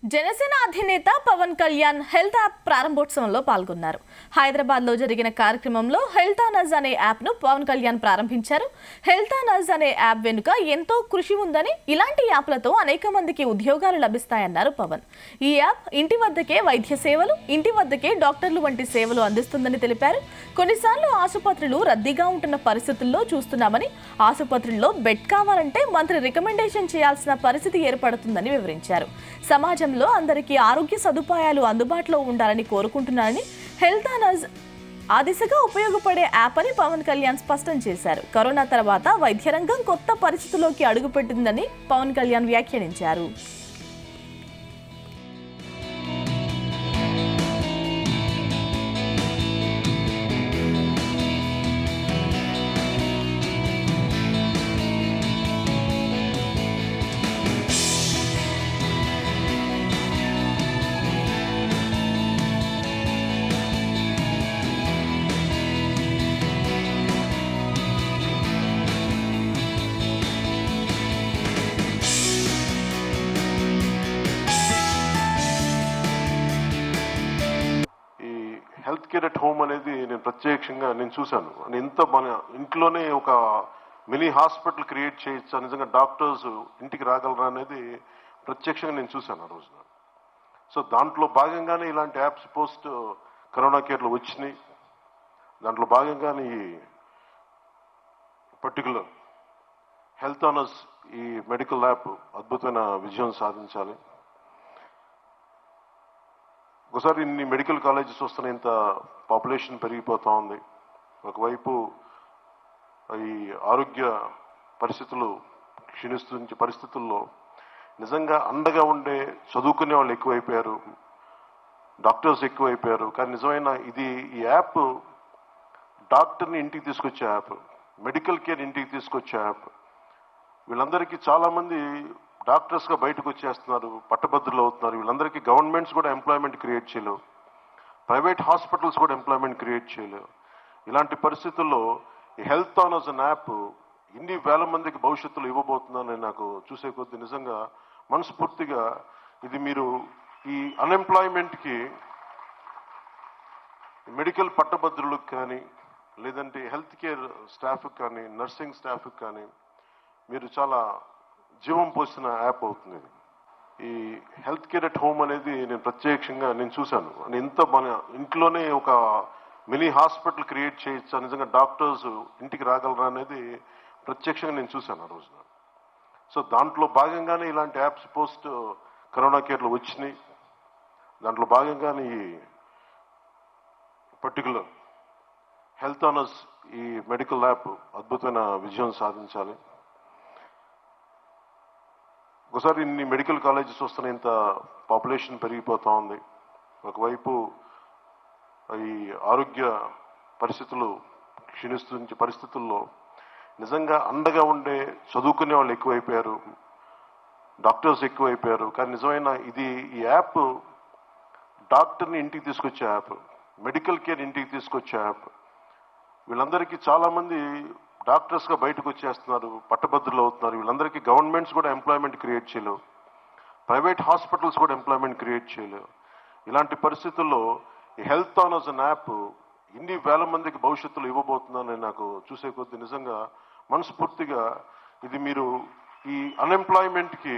జనసేన అధినేత Pawan Kalyan health app ప్రారంభోత్సవంలో పాల్గొన్నారు హైదరాబాద్ లో జరిగిన కార్యక్రమంలో హెల్త్ అనజ్ అనే యాప్ ను పవన్ కళ్యాణ్ ప్రారంభించారు హెల్త్ అనజ్ అనే యాప్ వెనుక ఎంతో కృషి ఉందని ఇలాంటి యాప్లతో అనేక మందికి ఉద్యోగాలు లభిస్తాయన్నారు పవన్ ఈ యాప్ ఇంటి వద్దకే వైద్య సేవలు ఇంటి వద్దకే డాక్టర్లు వంటి సేవలు అందిస్తుందని తెలిపారు కొన్నిసార్లు ఆసుపత్రులు రద్దీగా ఉంటున్న పరిస్థితుల్లో చూస్తున్నామని ఆసుపత్రుల్లో బెడ్ కావాలంటే మంత్రి రికమెండేషన్ చేయాల్సిన పరిస్థితి ఏర్పడుతుందని వివరించారు సమాజంలో అందరికీ ఆరోగ్య సదుపాయాలు అందుబాటులో ఉండాలని కోరుకుంటున్నారని హెల్త్ అనజ్ ఆ దిశగా ఉపయోగపడే యాప్ అని పవన్ కళ్యాణ్ స్పష్టం చేశారు కరోనా తర్వాత వైద్య రంగం కొత్త పరిస్థితుల్లోకి అడుగుపెట్టిందని పవన్ కళ్యాణ్ వ్యాఖ్యానించారు ఈ హెల్త్ కేర్ అట్ హోమ్ అనేది నేను ప్రత్యక్షంగా నేను చూశాను అంటే ఇంత మన ఇంట్లోనే ఒక మినీ హాస్పిటల్ క్రియేట్ చేయొచ్చు నిజంగా డాక్టర్స్ ఇంటికి రాగలరా అనేది ప్రత్యక్షంగా నేను చూశాను ఆ రోజున సో దాంట్లో భాగంగానే ఇలాంటి యాప్స్ పోస్ట్ కరోనా కేర్లు వచ్చినాయి దాంట్లో భాగంగానే ఈ పర్టికులర్ హెల్త్ ఆనర్స్ ఈ మెడికల్ ల్యాబ్ అద్భుతమైన విజయం సాధించాలి ఒకసారి ఇన్ని మెడికల్ కాలేజెస్ వస్తున్న ఇంత పాపులేషన్ పెరిగిపోతా ఉంది ఒకవైపు ఈ ఆరోగ్య పరిస్థితులు క్షీణిస్తున్న పరిస్థితుల్లో నిజంగా అండగా ఉండే చదువుకునే వాళ్ళు ఎక్కువైపోయారు డాక్టర్స్ ఎక్కువైపోయారు కానీ నిజమైన ఇది ఈ యాప్ డాక్టర్ని ఇంటికి తీసుకొచ్చే యాప్ మెడికల్ కేర్ ఇంటికి తీసుకొచ్చే యాప్ వీళ్ళందరికీ చాలా మంది డాక్టర్స్ గా బయటకు వచ్చేస్తున్నారు పట్టభద్రులు అవుతున్నారు వీళ్ళందరికీ గవర్నమెంట్స్ కూడా ఎంప్లాయ్మెంట్ క్రియేట్ చేయలేవు ప్రైవేట్ హాస్పిటల్స్ కూడా ఎంప్లాయ్మెంట్ క్రియేట్ చేయలేవు ఇలాంటి పరిస్థితుల్లో ఈ health on us an app ఇన్ని వేల మందికి భవిష్యత్తులో ఇవ్వబోతుందని నాకు చూసే కొద్ది నిజంగా మనస్ఫూర్తిగా ఇది మీరు ఈ అన్ఎంప్లాయ్మెంట్కి మెడికల్ పట్టభద్రులకు కానీ లేదంటే హెల్త్ కేర్ స్టాఫ్కి కానీ నర్సింగ్ స్టాఫ్కి కానీ మీరు చాలా జీవం పోసిన యాప్ అవుతుంది ఇది. ఈ హెల్త్ కేర్ అట్ హోమ్ అనేది నేను ప్రత్యక్షంగా నేను చూశాను అంటే ఇంత మన ఇంట్లోనే ఒక మినీ హాస్పిటల్ క్రియేట్ చేయొచ్చు నిజంగా డాక్టర్స్ ఇంటికి రాగలరా అనేది ప్రత్యక్షంగా నేను చూశాను ఆ రోజున సో దాంట్లో భాగంగానే ఇలాంటి యాప్స్ పోస్ట్ కరోనా కేర్లు వచ్చినాయి దాంట్లో భాగంగానే ఈ పర్టికులర్ హెల్త్ ఆనర్స్ ఈ మెడికల్ ల్యాబ్ అద్భుతమైన విజయం సాధించాలి ఒకసారి ఇన్ని మెడికల్ కాలేజెస్ వస్తున్న ఇంత పాపులేషన్ పెరిగిపోతా ఉంది ఒకవైపు ఈ ఆరోగ్య పరిస్థితులు క్షీణిస్తున్న పరిస్థితుల్లో నిజంగా అండగా ఉండే చదువుకునే వాళ్ళు ఎక్కువైపోయారు డాక్టర్స్ ఎక్కువైపోయారు కానీ నిజమైన ఇది ఈ యాప్ డాక్టర్ని ఇంటికి తీసుకొచ్చే యాప్ మెడికల్ కేర్ ఇంటికి తీసుకొచ్చే యాప్ వీళ్ళందరికీ చాలా మంది డాక్టర్స్ గా బయటకు వచ్చేస్తున్నారు పట్టభద్రులు అవుతున్నారు వీళ్ళందరికీ గవర్నమెంట్స్ కూడా ఎంప్లాయ్మెంట్ క్రియేట్ చేయలేవు ప్రైవేట్ హాస్పిటల్స్ కూడా ఎంప్లాయ్మెంట్ క్రియేట్ చేయలేవు ఇలాంటి పరిస్థితుల్లో ఈ health on us an app ఇన్ని వేల మందికి భవిష్యత్తులో ఇవ్వబోతుందని నాకు చూసే కొద్ది నిజంగా మనస్ఫూర్తిగా ఇది మీరు ఈ అన్ఎంప్లాయ్మెంట్కి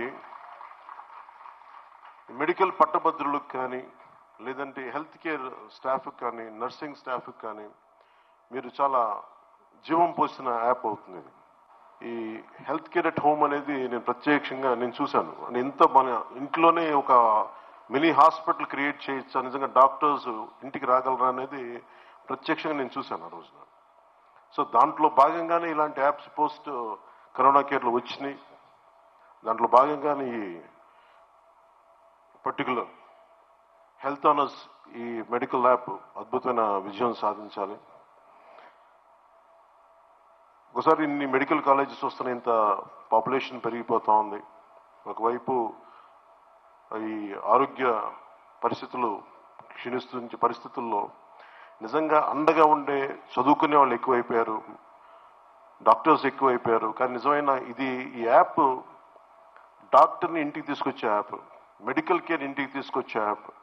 మెడికల్ పట్టభద్రులకు కానీ లేదంటే హెల్త్ కేర్ స్టాఫ్కి కానీ నర్సింగ్ స్టాఫ్కి కానీ మీరు చాలా జీవం పోసిన యాప్ అవుతుంది ఇది. ఈ హెల్త్ కేర్ అట్ హోమ్ అనేది నేను ప్రత్యక్షంగా నేను చూశాను అంటే ఇంత మన ఇంట్లోనే ఒక మినీ హాస్పిటల్ క్రియేట్ చేయొచ్చు నిజంగా డాక్టర్స్ ఇంటికి రాగలరా అనేది ప్రత్యక్షంగా నేను చూశాను ఆ రోజున సో దాంట్లో భాగంగానే ఇలాంటి యాప్స్ పోస్ట్ కరోనా కేర్లు వచ్చినాయి దాంట్లో భాగంగానే ఈ పర్టికులర్ హెల్త్ ఆనర్స్ ఈ మెడికల్ ల్యాబ్ అద్భుతమైన విజయం సాధించాలి ఒకసారి ఇన్ని మెడికల్ కాలేజెస్ వస్తున్న ఇంత పాపులేషన్ పెరిగిపోతా ఉంది ఒకవైపు ఈ ఆరోగ్య పరిస్థితులు క్షీణిస్తున్న పరిస్థితుల్లో నిజంగా అండగా ఉండే చదువుకునే వాళ్ళు ఎక్కువైపోయారు డాక్టర్స్ ఎక్కువైపోయారు కానీ నిజమైన ఇది ఈ యాప్ డాక్టర్ని ఇంటికి తీసుకొచ్చే యాప్ మెడికల్ కేర్ ఇంటికి తీసుకొచ్చే యాప్